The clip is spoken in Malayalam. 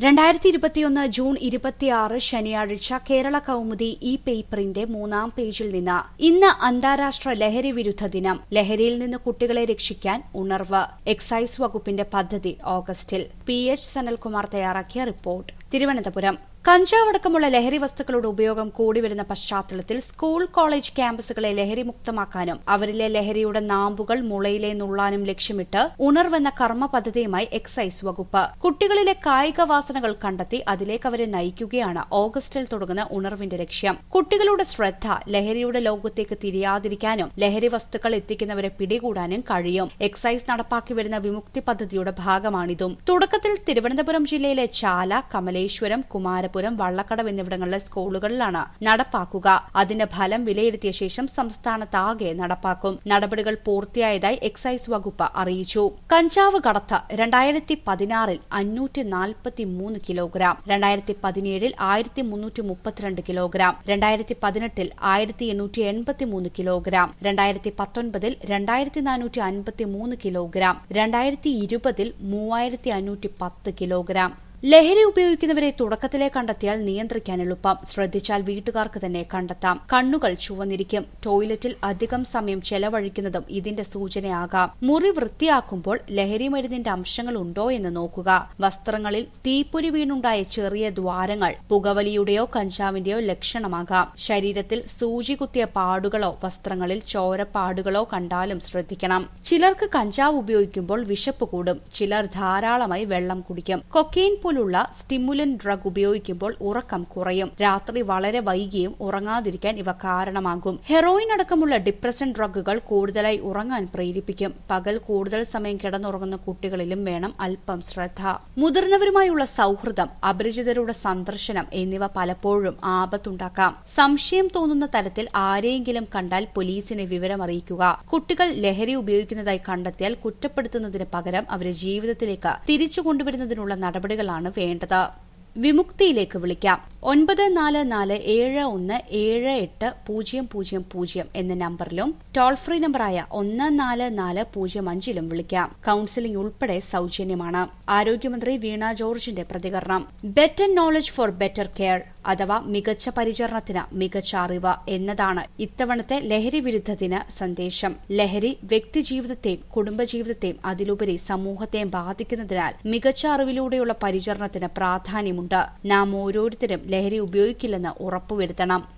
രണ്ടായിരത്തി ഇരുപത്തിയൊന്ന് ജൂൺ ഇരുപത്തിയാറ് ശനിയാഴ്ച കേരള കൌമുദി ഈ പേപ്പറിന്റെ മൂന്നാം പേജിൽ നിന്ന് ഇന്ന് അന്താരാഷ്ട്ര ലഹരി വിരുദ്ധ ദിനം ലഹരിയിൽ നിന്ന് കുട്ടികളെ രക്ഷിക്കാൻ ഉണർവ് എക്സൈസ് വകുപ്പിന്റെ പദ്ധതി ഓഗസ്റ്റിൽ പി എച്ച് സനൽകുമാർ തയ്യാറാക്കിയ റിപ്പോർട്ട് തിരുവനന്തപുരം കഞ്ചാവടക്കമുള്ള ലഹരി വസ്തുക്കളുടെ ഉപയോഗം കൂടിവരുന്ന പശ്ചാത്തലത്തിൽ സ്കൂൾ കോളേജ് ക്യാമ്പസുകളെ ലഹരിമുക്തമാക്കാനും അവരിലെ ലഹരിയുടെ നാമ്പുകൾ മുളയിലെ നുള്ളാനും ലക്ഷ്യമിട്ട് ഉണർവെന്ന കർമ്മ പദ്ധതിയുമായി എക്സൈസ് വകുപ്പ് കുട്ടികളിലെ കായിക വാസനകൾ കണ്ടെത്തി അതിലേക്ക് അവരെ നയിക്കുകയാണ് ഓഗസ്റ്റിൽ തുടങ്ങുന്ന ഉണർവിന്റെ ലക്ഷ്യം കുട്ടികളുടെ ശ്രദ്ധ ലഹരിയുടെ ലോകത്തേക്ക് തിരിയാതിരിക്കാനും ലഹരി വസ്തുക്കൾ എത്തിക്കുന്നവരെ പിടികൂടാനും കഴിയും എക്സൈസ് നടപ്പാക്കി വരുന്ന വിമുക്തി പദ്ധതിയുടെ ഭാഗമാണിതും തുടക്കത്തിൽ തിരുവനന്തപുരം ജില്ലയിലെ ചാല കമലേശ്വരം കുമാരപുരം വള്ളക്കടവ് എന്നിവിടങ്ങളിലെ സ്കൂളുകളിലാണ് നടപ്പാക്കുക അതിന്റെ ഫലം വിലയിരുത്തിയ ശേഷം സംസ്ഥാനത്താകെ നടപ്പാക്കും നടപടികൾ പൂർത്തിയായതായി എക്സൈസ് വകുപ്പ് അറിയിച്ചു കഞ്ചാവ് കടത്ത് രണ്ടായിരത്തി പതിനാറിൽ അഞ്ഞൂറ്റി നാൽപ്പത്തി മൂന്ന് കിലോഗ്രാം രണ്ടായിരത്തി പതിനേഴിൽ ആയിരത്തി മുന്നൂറ്റി മുപ്പത്തിരണ്ട് കിലോഗ്രാം രണ്ടായിരത്തി പതിനെട്ടിൽ ആയിരത്തി എണ്ണൂറ്റി എൺപത്തി മൂന്ന് കിലോഗ്രാം രണ്ടായിരത്തി പത്തൊൻപതിൽ രണ്ടായിരത്തി നാനൂറ്റി അൻപത്തി മൂന്ന് കിലോഗ്രാം രണ്ടായിരത്തി ഇരുപതിൽ മൂവായിരത്തി അഞ്ഞൂറ്റി പത്ത് കിലോഗ്രാം ലഹരി ഉപയോഗിക്കുന്നവരെ തുടക്കത്തിലെ കണ്ടെത്തിയാൽ നിയന്ത്രിക്കാൻ എളുപ്പം ശ്രദ്ധിച്ചാൽ വീട്ടുകാർക്ക് തന്നെ കണ്ടെത്താം കണ്ണുകൾ ചുവന്നിരിക്കും ടോയ്ലറ്റിൽ അധികം സമയം ചെലവഴിക്കുന്നതും ഇതിന്റെ സൂചനയാകാം മുറി വൃത്തിയാക്കുമ്പോൾ ലഹരി മരുന്നിന്റെ അംശങ്ങൾ ഉണ്ടോ എന്ന് നോക്കുക വസ്ത്രങ്ങളിൽ തീപ്പൊരി വീണുണ്ടായ ചെറിയ ദ്വാരങ്ങൾ പുകവലിയുടെയോ കഞ്ചാവിന്റെയോ ലക്ഷണമാകാം ശരീരത്തിൽ സൂചി കുത്തിയ പാടുകളോ വസ്ത്രങ്ങളിൽ ചോരപ്പാടുകളോ കണ്ടാലും ശ്രദ്ധിക്കണം ചിലർക്ക് കഞ്ചാവ് ഉപയോഗിക്കുമ്പോൾ വിശപ്പ് കൂടും ചിലർ ധാരാളമായി വെള്ളം കുടിക്കും കൊക്കെയിൻ പോലുള്ള സ്റ്റിമുലന്റ് ഡ്രഗ് ഉപയോഗിക്കുമ്പോൾ ഉറക്കം കുറയും രാത്രി വളരെ വൈകിയും ഉറങ്ങാതിരിക്കാൻ ഇവ കാരണമാകും ഹെറോയിൻ അടക്കമുള്ള ഡിപ്രസൻ ഡ്രഗുകൾ കൂടുതലായി ഉറങ്ങാൻ പ്രേരിപ്പിക്കും പകൽ കൂടുതൽ സമയം കിടന്നുറങ്ങുന്ന കുട്ടികളിലും വേണം അല്പം ശ്രദ്ധ മുതിർന്നവരുമായുള്ള സൌഹൃദം അപരിചിതരുടെ സന്ദർശനം എന്നിവ പലപ്പോഴും ആപത്തുണ്ടാക്കാം സംശയം തോന്നുന്ന തരത്തിൽ ആരെയെങ്കിലും കണ്ടാൽ പോലീസിനെ വിവരമറിയിക്കുക കുട്ടികൾ ലഹരി ഉപയോഗിക്കുന്നതായി കണ്ടെത്തിയാൽ കുറ്റപ്പെടുത്തുന്നതിന് പകരം അവരെ ജീവിതത്തിലേക്ക് തിരിച്ചു കൊണ്ടുവരുന്നതിനുള്ള നടപടികളാണ് വേണ്ടത് വിമുക്തിയിലേക്ക് വിളിക്കാം ഒൻപത് നാല് നാല് ഏഴ് ഒന്ന് ഏഴ് എട്ട് പൂജ്യം പൂജ്യം പൂജ്യം എന്ന നമ്പറിലും ടോൾ ഫ്രീ നമ്പറായ ഒന്ന് നാല് നാല് പൂജ്യം അഞ്ചിലും വിളിക്കാം കൌൺസിലിംഗ് ഉൾപ്പെടെ സൌജന്യമാണ് ആരോഗ്യമന്ത്രി വീണ ജോർജിന്റെ പ്രതികരണം better knowledge for better care അഥവാ മികച്ച പരിചരണത്തിന് മികച്ച അറിവ് എന്നതാണ് ഇത്തവണത്തെ ലഹരി വിരുദ്ധ ദിന സന്ദേശം ലഹരി വ്യക്തിജീവിതത്തെയും കുടുംബജീവിതത്തെയും അതിലുപരി സമൂഹത്തെയും ബാധിക്കുന്നതിനാൽ മികച്ച അറിവിലൂടെയുള്ള പരിചരണത്തിന് പ്രാധാന്യമുണ്ട് നാം ഓരോരുത്തരും ലഹരി ഉപയോഗിക്കില്ലെന്ന് ഉറപ്പുവരുത്തണം